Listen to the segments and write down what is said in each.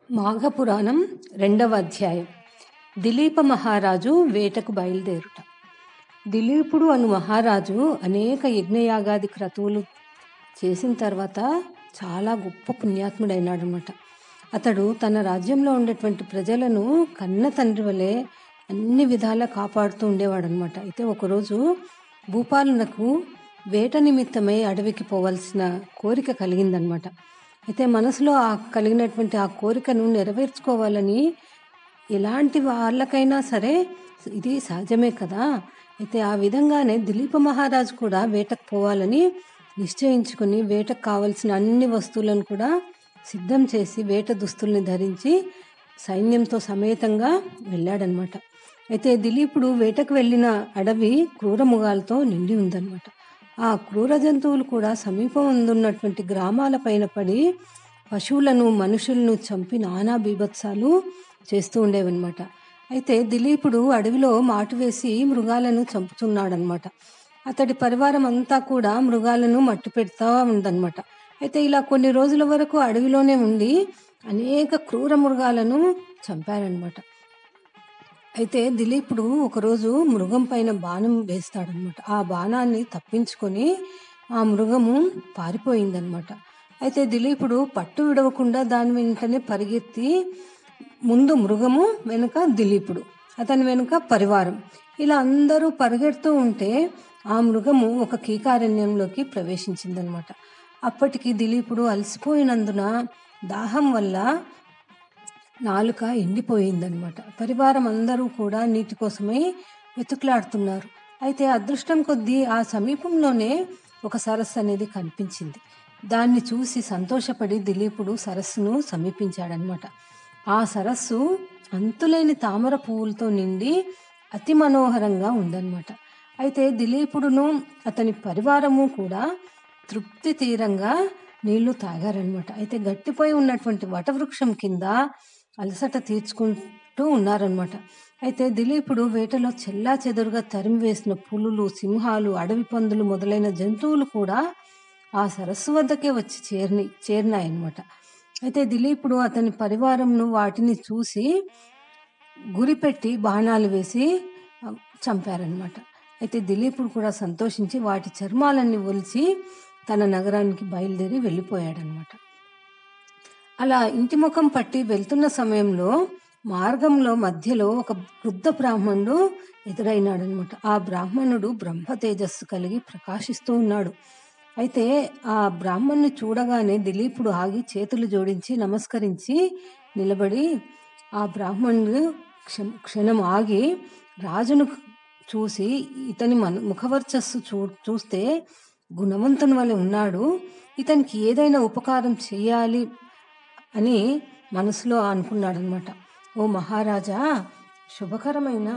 మాఘపురాణం రెండవ అధ్యాయం దిలీప మహారాజు వేటకు బయలుదేరుట దిలీపుడు అను మహారాజు అనేక యజ్ఞయాగాది క్రతువులు చేసిన తర్వాత చాలా గొప్ప పుణ్యాత్ముడైనాడనమాట అతడు తన రాజ్యంలో ఉండేటువంటి ప్రజలను కన్న తండ్రి వలె అన్ని విధాలా కాపాడుతూ ఉండేవాడనమాట అయితే ఒకరోజు భూపాలునకు వేట నిమిత్తమై అడవికి పోవలసిన కోరిక కలిగిందనమాట అయితే మనసులో ఆ కలిగినటువంటి ఆ కోరికను నెరవేర్చుకోవాలని ఎలాంటి వాళ్ళకైనా సరే ఇది సహజమే కదా అయితే ఆ విధంగానే దిలీప మహారాజు కూడా వేటకు పోవాలని నిశ్చయించుకుని వేటకు కావలసిన అన్ని వస్తువులను కూడా సిద్ధం చేసి వేట దుస్తుల్ని ధరించి సైన్యంతో సమేతంగా వెళ్ళాడనమాట అయితే దిలీపుడు వేటకు వెళ్ళిన అడవి క్రూరముగాలతో నిండి ఉందన్నమాట ఆ క్రూర జంతువులు కూడా సమీపం ఉన్నటువంటి గ్రామాల పైన పడి పశువులను మనుషులను చంపి నానా బీభత్సాలు చేస్తూ ఉండేవన్నమాట అయితే దిలీపుడు అడవిలో మాటు వేసి మృగాలను చంపుతున్నాడనమాట అతడి పరివారం అంతా కూడా మృగాలను మట్టు పెడతా ఉందన్నమాట అయితే ఇలా కొన్ని రోజుల వరకు అడవిలోనే ఉండి అనేక క్రూర మృగాలను చంపారనమాట అయితే దిలీపుడు ఒకరోజు మృగం పైన బాణం వేస్తాడనమాట ఆ బాణాన్ని తప్పించుకొని ఆ మృగము పారిపోయిందనమాట అయితే దిలీపుడు పట్టు విడవకుండా దాని వెంటనే పరిగెత్తి ముందు మృగము వెనుక దిలీపుడు అతని వెనుక పరివారం ఇలా అందరూ పరిగెడుతూ ఉంటే ఆ మృగము ఒక కీకారణ్యంలోకి ప్రవేశించిందనమాట అప్పటికి దిలీపుడు అలసిపోయినందున దాహం వల్ల నాలుక ఎండిపోయిందనమాట పరివారం అందరూ కూడా నీటి కోసమై వెతుకులాడుతున్నారు అయితే అదృష్టం కొద్దీ ఆ సమీపంలోనే ఒక సరస్సు అనేది కనిపించింది దాన్ని చూసి సంతోషపడి దిలీపుడు సరస్సును సమీపించాడనమాట ఆ సరస్సు అంతులేని తామర పువ్వులతో నిండి అతి మనోహరంగా ఉందన్నమాట అయితే దిలీపుడును అతని పరివారము కూడా తృప్తి తీరంగా నీళ్లు తాగారనమాట అయితే గట్టిపోయి ఉన్నటువంటి వటవృక్షం కింద అలసట తీర్చుకుంటూ ఉన్నారనమాట అయితే దిలీపుడు వేటలో చెల్లా చెదురుగా తరిమి వేసిన పులులు సింహాలు అడవి పందులు మొదలైన జంతువులు కూడా ఆ సరస్సు వద్దకే వచ్చి చేరిని చేరినాయన్నమాట అయితే దిలీపుడు అతని పరివారంను వాటిని చూసి గురిపెట్టి బాణాలు వేసి చంపారనమాట అయితే దిలీపుడు కూడా సంతోషించి వాటి చర్మాలన్నీ ఒలిచి తన నగరానికి బయలుదేరి వెళ్ళిపోయాడనమాట అలా ఇంటి ముఖం పట్టి వెళ్తున్న సమయంలో మార్గంలో మధ్యలో ఒక వృద్ధ బ్రాహ్మణుడు ఎదురైనాడనమాట ఆ బ్రాహ్మణుడు బ్రహ్మ తేజస్సు కలిగి ప్రకాశిస్తూ ఉన్నాడు అయితే ఆ బ్రాహ్మణ్ణి చూడగానే దిలీపుడు ఆగి చేతులు జోడించి నమస్కరించి నిలబడి ఆ బ్రాహ్మణుడు క్షణం ఆగి రాజును చూసి ఇతని మన ముఖవర్చస్సు చూ చూస్తే గుణవంతుని వలె ఉన్నాడు ఇతనికి ఏదైనా ఉపకారం చేయాలి అని మనసులో అనుకున్నాడనమాట ఓ మహారాజా శుభకరమైన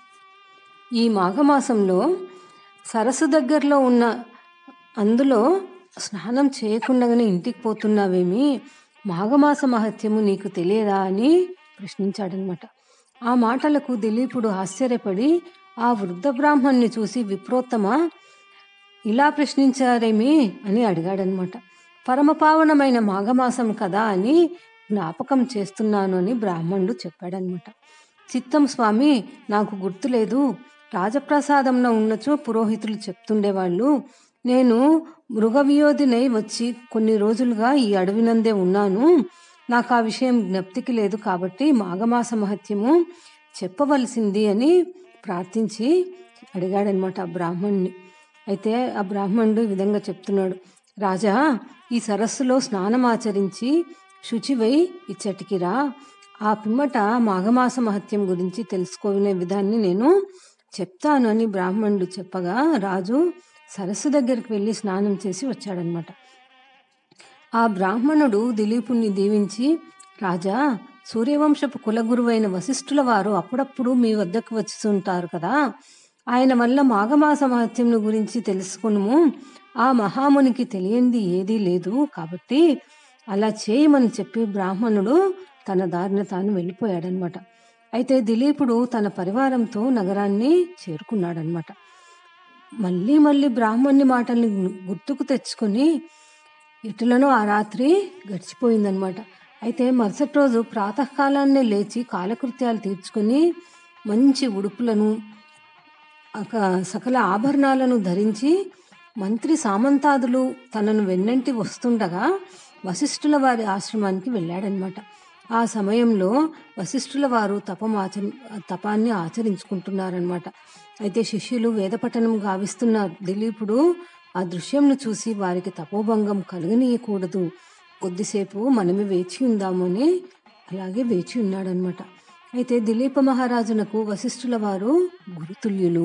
ఈ మాఘమాసంలో సరస్సు దగ్గరలో ఉన్న అందులో స్నానం చేయకుండానే ఇంటికి పోతున్నావేమి మాఘమాస మహత్యము నీకు తెలియదా అని ప్రశ్నించాడనమాట ఆ మాటలకు దిలీపుడు ఆశ్చర్యపడి ఆ వృద్ధ బ్రాహ్మణ్ణి చూసి విప్రోత్తమ ఇలా ప్రశ్నించారేమి అని అడిగాడనమాట పరమపావనమైన మాఘమాసం కదా అని జ్ఞాపకం చేస్తున్నాను అని బ్రాహ్మణుడు చెప్పాడనమాట చిత్తం స్వామి నాకు గుర్తులేదు రాజప్రసాదంలో ఉన్నచో పురోహితులు చెప్తుండేవాళ్ళు నేను మృగవియోధినై వచ్చి కొన్ని రోజులుగా ఈ అడవినందే ఉన్నాను నాకు ఆ విషయం జ్ఞప్తికి లేదు కాబట్టి మాఘమాస మహత్యము చెప్పవలసింది అని ప్రార్థించి అడిగాడనమాట ఆ బ్రాహ్మణ్ణి అయితే ఆ బ్రాహ్మణుడు ఈ విధంగా చెప్తున్నాడు రాజా ఈ సరస్సులో స్నానం ఆచరించి శుచివై ఇచ్చటికి రా ఆ పిమ్మట మాఘమాస మహత్యం గురించి తెలుసుకునే విధాన్ని నేను చెప్తాను అని బ్రాహ్మణుడు చెప్పగా రాజు సరస్సు దగ్గరికి వెళ్ళి స్నానం చేసి వచ్చాడనమాట ఆ బ్రాహ్మణుడు దిలీపుణ్ణి దీవించి రాజా సూర్యవంశపు కులగురువైన వశిష్ఠుల వారు అప్పుడప్పుడు మీ వద్దకు వచ్చుతుంటారు కదా ఆయన వల్ల మాఘమాస మహత్యం గురించి తెలుసుకును ఆ మహామునికి తెలియంది ఏదీ లేదు కాబట్టి అలా చేయమని చెప్పి బ్రాహ్మణుడు తన దారిన తాను వెళ్ళిపోయాడనమాట అయితే దిలీపుడు తన పరివారంతో నగరాన్ని చేరుకున్నాడనమాట మళ్ళీ మళ్ళీ బ్రాహ్మణ్ణి మాటల్ని గుర్తుకు తెచ్చుకొని ఇటులను ఆ రాత్రి గడిచిపోయిందనమాట అయితే మరుసటి రోజు ప్రాతకాలాన్నే లేచి కాలకృత్యాలు తీర్చుకొని మంచి ఉడుపులను ఒక సకల ఆభరణాలను ధరించి మంత్రి సామంతాదులు తనను వెన్నంటి వస్తుండగా వశిష్ఠుల వారి ఆశ్రమానికి వెళ్ళాడనమాట ఆ సమయంలో వశిష్ఠుల వారు తపమాచ తపాన్ని ఆచరించుకుంటున్నారనమాట అయితే శిష్యులు వేదపఠనం గావిస్తున్న దిలీపుడు ఆ దృశ్యంను చూసి వారికి తపోభంగం కలగనీయకూడదు కొద్దిసేపు మనమే వేచి ఉందామని అలాగే వేచి ఉన్నాడనమాట అయితే దిలీప మహారాజునకు వశిష్ఠుల వారు గురుతుల్యులు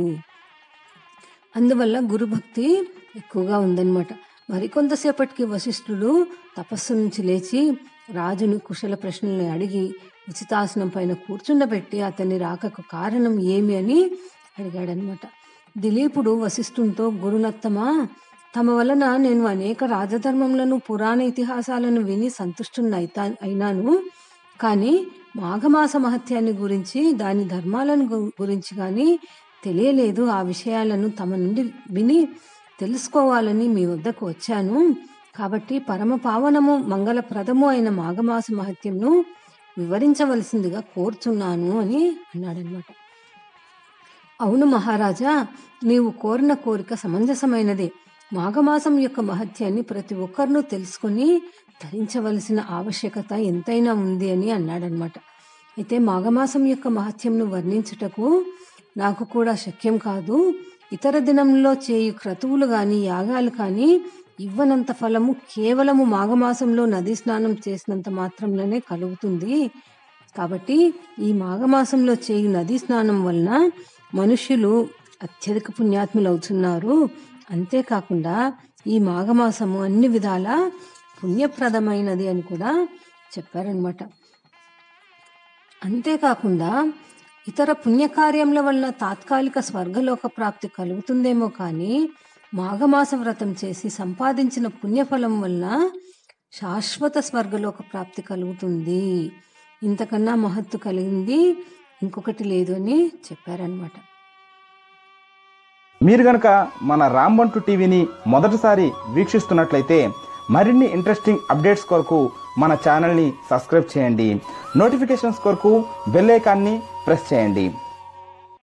అందువల్ల గురుభక్తి ఎక్కువగా ఉందన్నమాట మరికొంతసేపటికి వశిష్ఠుడు తపస్సు నుంచి లేచి రాజుని కుశల ప్రశ్నల్ని అడిగి ఉచితాసనం పైన కూర్చుండబెట్టి అతని రాకకు కారణం ఏమి అని అడిగాడనమాట దిలీపుడు వశిష్ఠునితో గురునత్తమా తమ వలన నేను అనేక రాజధర్మములను పురాణ ఇతిహాసాలను విని సంతుష్టున్నైతా అయినాను కానీ మాఘమాస మహత్యాన్ని గురించి దాని ధర్మాలను గు- గురించి కానీ తెలియలేదు ఆ విషయాలను తమ నుండి విని తెలుసుకోవాలని మీ వద్దకు వచ్చాను కాబట్టి పరమ పావనము మంగళప్రదము అయిన మాఘమాస మహత్యంను వివరించవలసిందిగా కోరుచున్నాను అని అన్నాడనమాట అవును మహారాజా నీవు కోరిన కోరిక సమంజసమైనదే మాఘమాసం యొక్క మహత్యాన్ని ప్రతి ఒక్కరినూ తెలుసుకొని ధరించవలసిన ఆవశ్యకత ఎంతైనా ఉంది అని అన్నాడనమాట అయితే మాఘమాసం యొక్క మహత్యంను వర్ణించుటకు నాకు కూడా శక్యం కాదు ఇతర దినంలో చేయు క్రతువులు గాని యాగాలు కానీ ఇవ్వనంత ఫలము కేవలము మాఘమాసంలో నదీ స్నానం చేసినంత మాత్రంలోనే కలుగుతుంది కాబట్టి ఈ మాఘమాసంలో చేయు నదీ స్నానం వలన మనుష్యులు అత్యధిక పుణ్యాత్ములు అవుతున్నారు అంతేకాకుండా ఈ మాఘమాసము అన్ని విధాల పుణ్యప్రదమైనది అని కూడా చెప్పారనమాట అంతేకాకుండా ఇతర పుణ్యకార్యముల వలన తాత్కాలిక స్వర్గలోక ప్రాప్తి కలుగుతుందేమో కానీ మాఘమాస వ్రతం చేసి సంపాదించిన పుణ్యఫలం వలన శాశ్వత స్వర్గలోక ప్రాప్తి కలుగుతుంది ఇంతకన్నా మహత్తు కలిగింది ఇంకొకటి లేదు అని చెప్పారనమాట మీరు గనక మన రాంబంటు టీవీని మొదటిసారి వీక్షిస్తున్నట్లయితే మరిన్ని ఇంట్రెస్టింగ్ అప్డేట్స్ కొరకు మన ఛానల్ని సబ్స్క్రైబ్ చేయండి నోటిఫికేషన్స్ కొరకు బెల్ ఐకాన్ని ప్రెస్ చేయండి